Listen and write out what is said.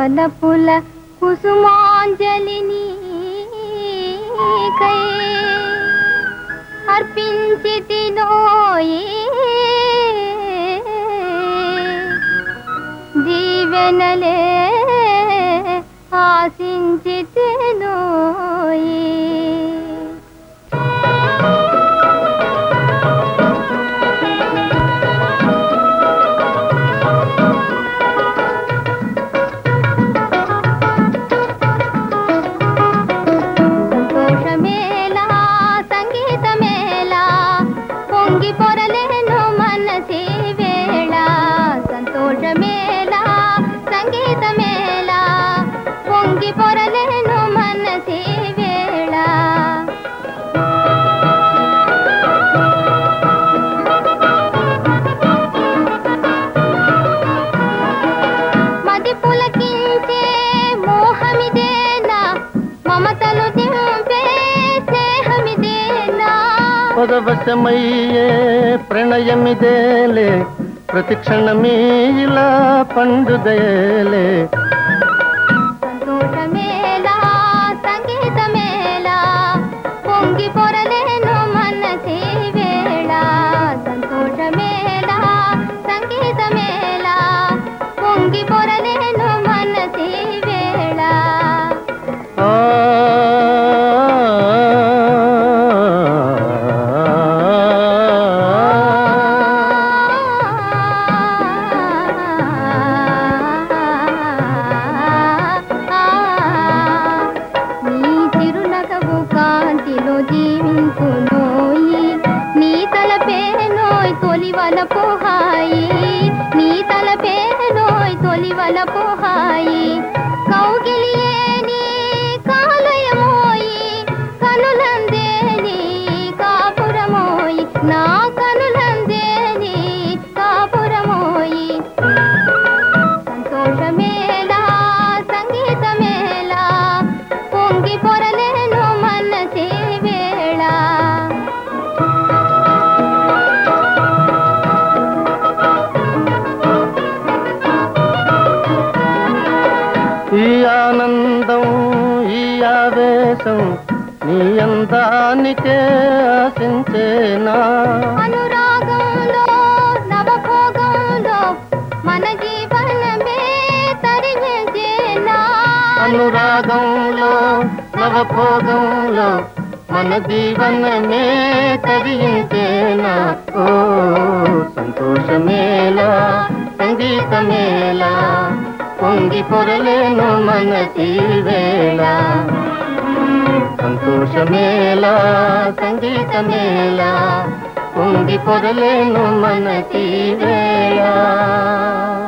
వలపుల కుసుమాంజలిని కై అర్పించి తినోయి జీవెనలే ఆశించి తినోయి సంతోషమేలా సంగీతమేలా పొంగి పొరలేను మనసి వేళ సంతోషమేలా సంగీతమేలా పొంగి పొరలేను మనసి వేళ మది పులకించే మోహమిదేనా మమతలు దింపే స్నేహమిదేనా పదవశమయ్యే ప్రణయమిదేలే ప్రతిక్షణమీ ఇలా పండుదయలే సంతోషమేలా సంగీతమేలా పొంగి పొరలేను మనసి వేళ సంతోషమేలా సంగీతమేలా పొంగి పొరలేను మనసి వేళ ఆ నీ చిరునగవు కాంతిలో జీవించునోయి నీ తలపే నోయ్ తొలివల పోహాయి నీ తలపే నోయ్ తొలివల పోహాయి కౌగిలియే నీ కాలయమోయి కనులందే నీ కాపురమోయి నా కనులందే నీ కాపురమోయి సంతోషమేలా సంగీతమేలా పొంగి పొరలేను మనసే వేళ ఈ ఆనందం ఈ ఆవేశం నీ అందానికే ఆశించేనా అనురాగంలో నవభోగంలో మన జీవనమే తరించేనా అనురాగంలో నవభోగంలో మన జీవనమే తరించేనా ఓ సంతోషమేలా సంగీతమేలా పొంగి పొరలేను మనసి వేళ సంతోషమేలా సంగీతమేలా పొంగి పొరలేను మనసి వేళ